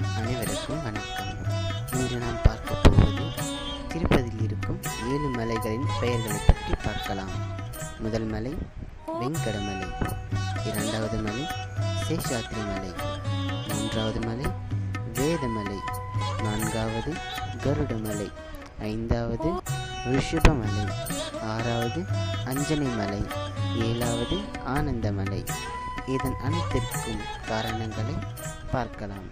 அனைவருக்கும் வணக்கம் இன்று நாம் பார்க்க போவது திருப்பதியில் இருக்கும் ஏழு மலைகளின் பெயர்களை பற்றி பார்க்கலாம் முதல் மலை வெங்கடமலை இரண்டாவது மலை சேஷாத்ரி மலை மூன்றாவது மலை வேதமலை நான்காவது கருடமலை ஐந்தாவது ரிஷபமலை ஆறாவது அஞ்சனை மலை ஏழாவது ஆனந்தமலை இதன் அனைத்திற்கும் காரணங்களை பார்க்கலாம்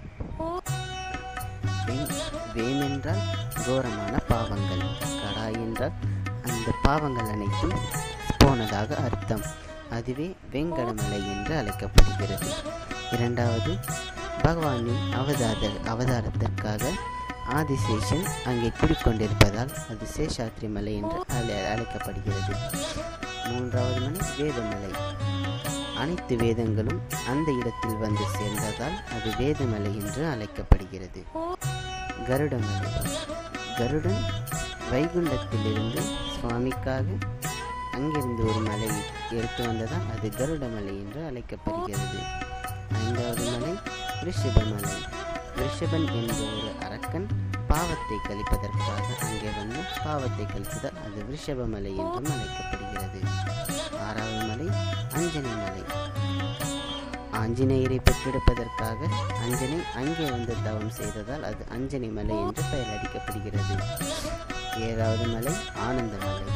வெண் வேம் என்றால் கோரமான பாவங்கள் கடாய் என்றால் அந்த பாவங்கள் அனைத்தும் போனதாக அர்த்தம் அதுவே வெங்கடமலை என்று அழைக்கப்படுகிறது இரண்டாவது பகவானின் அவதார அவதாரத்திற்காக ஆதிசேஷன் அங்கே குடிக்கொண்டிருப்பதால் அது சேஷாத்ரி மலை என்று அழை அழைக்கப்படுகிறது மூன்றாவது மலை வேதமலை அனைத்து வேதங்களும் அந்த இடத்தில் வந்து சேர்ந்ததால் அது வேதமலை என்று அழைக்கப்படுகிறது கருடமலை கருடன் வைகுண்டத்திலிருந்து சுவாமிக்காக அங்கிருந்து ஒரு மலையை எடுத்து வந்ததால் அது கருடமலை என்று அழைக்கப்படுகிறது ஐந்தாவது மலை ரிஷபமலை ரிஷபன் என்ற ஒரு அரக்கன் பாவத்தை கழிப்பதற்காக அங்கே வந்து பாவத்தை கழித்ததால் அது ரிஷபமலை என்றும் அழைக்கப்படுகிறது ஆறாவது மலை அஞ்சனை மலை ஆஞ்சநேயரை பெற்றெடுப்பதற்காக அஞ்சனை அங்கே வந்து தவம் செய்ததால் அது அஞ்சனை மலை என்று பெயர் அளிக்கப்படுகிறது ஏழாவது மலை ஆனந்த மலை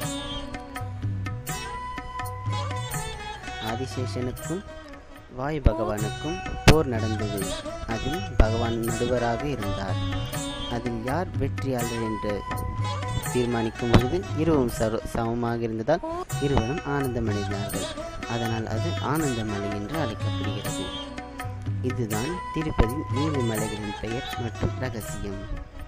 ஆதிசேஷனுக்கும் வாயு பகவானுக்கும் போர் நடந்தது அதில் பகவான் நடுவராக இருந்தார் அதில் யார் வெற்றியாளர் என்று தீர்மானிக்கும் பொழுது இருவரும் சர சமமாக இருந்ததால் இருவரும் ஆனந்தமடைந்தார்கள் அதனால் அது ஆனந்தமலை என்று அழைக்கப்படுகிறது இதுதான் திருப்பதி ஏழு மலைகளின் பெயர் மற்றும் ரகசியம்